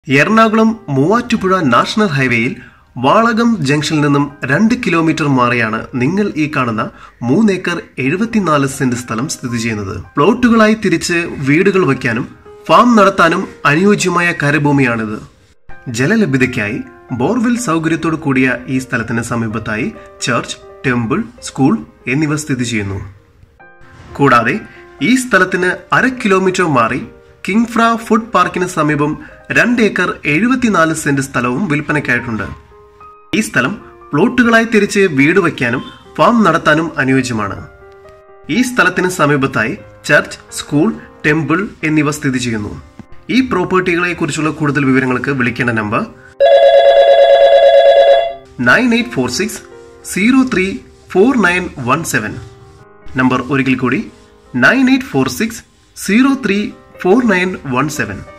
Ernakulam Muvattupuzha national ഹൈവേയിൽ വാളകം ജംഗ്ഷനിൽ നിന്നും രണ്ട് കിലോമീറ്റർ മാറിയാണ് നിങ്ങൾ ഈ കാണുന്ന മൂന്നേക്കർ എഴുപത്തിനാല് സെന്റ് സ്ഥലം സ്ഥിതി ചെയ്യുന്നത് പ്ലോട്ടുകളായി തിരിച്ച് വീടുകൾ വയ്ക്കാനും ഫാം നടത്താനും അനുയോജ്യമായ കരഭൂമിയാണിത് ജലലഭ്യതയ്ക്കായി ബോർവെൽ സൗകര്യത്തോടു കൂടിയ ഈ സ്ഥലത്തിന് സമീപത്തായി ചർച്ച് ടെമ്പിൾ സ്കൂൾ എന്നിവ സ്ഥിതി ചെയ്യുന്നു കൂടാതെ ഈ സ്ഥലത്തിന് അര കിലോമീറ്റർ മാറി കിങ്ഫ്ര ഫുഡ് പാർക്കിന് സമീപം രണ്ട് ഏക്കർ എഴുപത്തിനാല് സെന്റ് സ്ഥലവും വിൽപ്പനയ്ക്കായിട്ടുണ്ട് ഈ സ്ഥലം പ്ലോട്ടുകളായി തിരിച്ച് വീട് വയ്ക്കാനും ഫാം നടത്താനും അനുയോജ്യമാണ് ഈ സ്ഥലത്തിന് സമീപത്തായി ചർച്ച് സ്കൂൾ ടെമ്പിൾ എന്നിവ സ്ഥിതി ചെയ്യുന്നു ഈ പ്രോപ്പർട്ടികളെ കുറിച്ചുള്ള കൂടുതൽ വിവരങ്ങൾക്ക് വിളിക്കേണ്ട number nine eight four six zero three four nine one seven number ഒരിക്കൽ കൂടി nine eight four six zero three four nine one seven